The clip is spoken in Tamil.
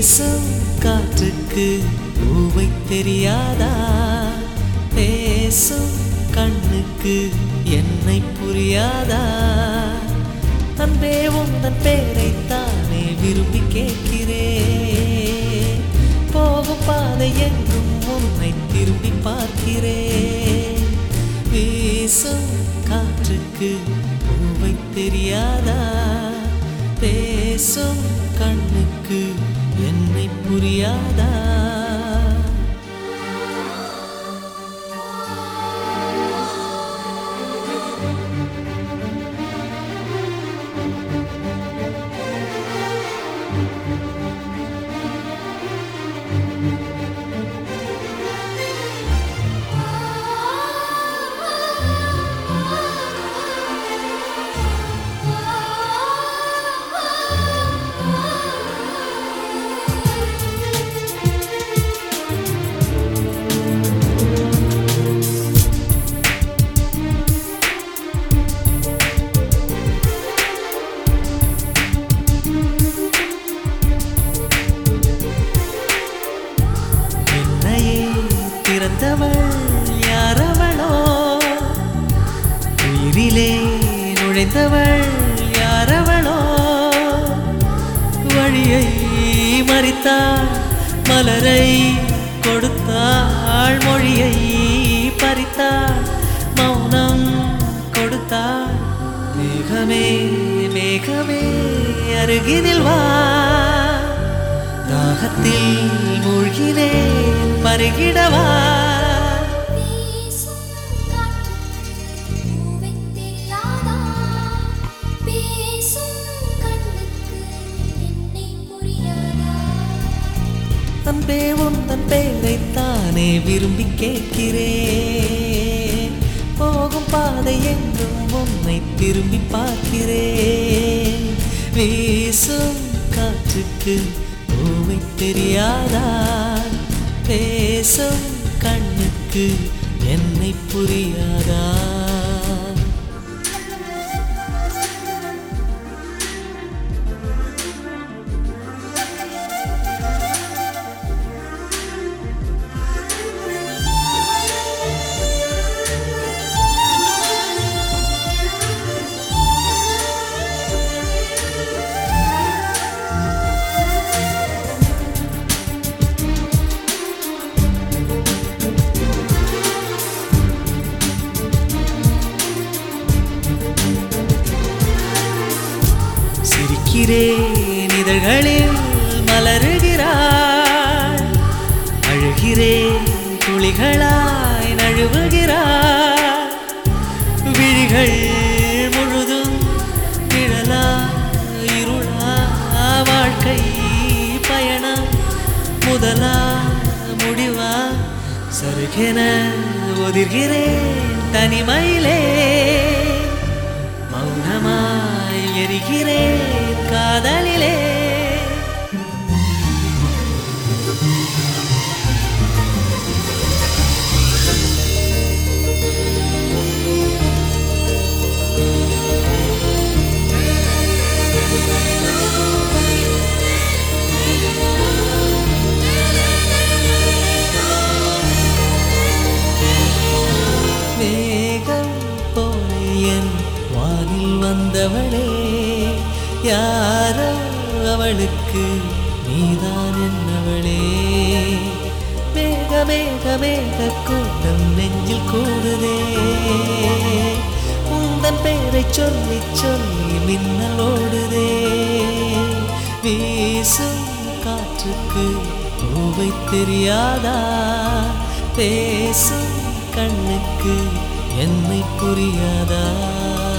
வீசும் காற்றுக்கு பூவை தெரியாதா பேசும் கண்ணுக்கு என்னை புரியாதா அன்பே உந்தன் பேரைத்தானே விரும்பி கேட்கிறேன் போகும் பாதை எங்கும் உன்னை திரும்பி பார்க்கிறேன் வீசும் காற்றுக்கு பூவை தெரியாதா பேசும் கண்ணுக்கு என்னை புரியாதா என்னையே திறந்தவள் யாரவளோ உயிரிலே நுழைந்தவள் யாரவளோ வழியை மறித்தாள் மலரை கொடுத்தாள் மொழியை பறித்தாள் மௌனம் கொடுத்தாள் மேகமே மேகமே அருகினில் வா தாகத்தில் மூழ்கினேன் பருகிடவா பேசும் காற்றுக்கு பூவை தெரியாதா பேசும் கண்ணுக்கு என்னை புரியாதா அன்பே உந்தன் பேரைத்தானே விரும்பி கேட்கிறேன் போகும் பாதை எங்கும் உன்னை திரும்பி பார்க்கிறேன் வீசும் காற்றுக்கு பூவை தெரியாதா பேசும் கண்ணுக்கு என்னை புரியாதா சிரிக்கிறேன் இதழ்களில் மலருகிறாள் அழுகிறேன் துளிகளாய் நழுவுகிறாள் விழிகள் முழுதும் நிழலா இருளா வாழ்க்கை பயணம் முதலா முடிவா சருகென ஒதிர்கிறேன் தனிமையிலே மௌனமாய் எரிகிறேன் காதலிலே மேகம் போல என் வானில் வந்தவளே யாரோ அவளுக்கு நீதான் என்னவளே மேக மேக மேக கூட்டம் நெஞ்சில் கூடுதே உந்தன் பெயரை சொல்லி சொல்லி மின்னல் ஓடுதே வீசும் காற்றுக்கு பூவை தெரியாதா பேசும் கண்ணுக்கு என்னை புரியாதா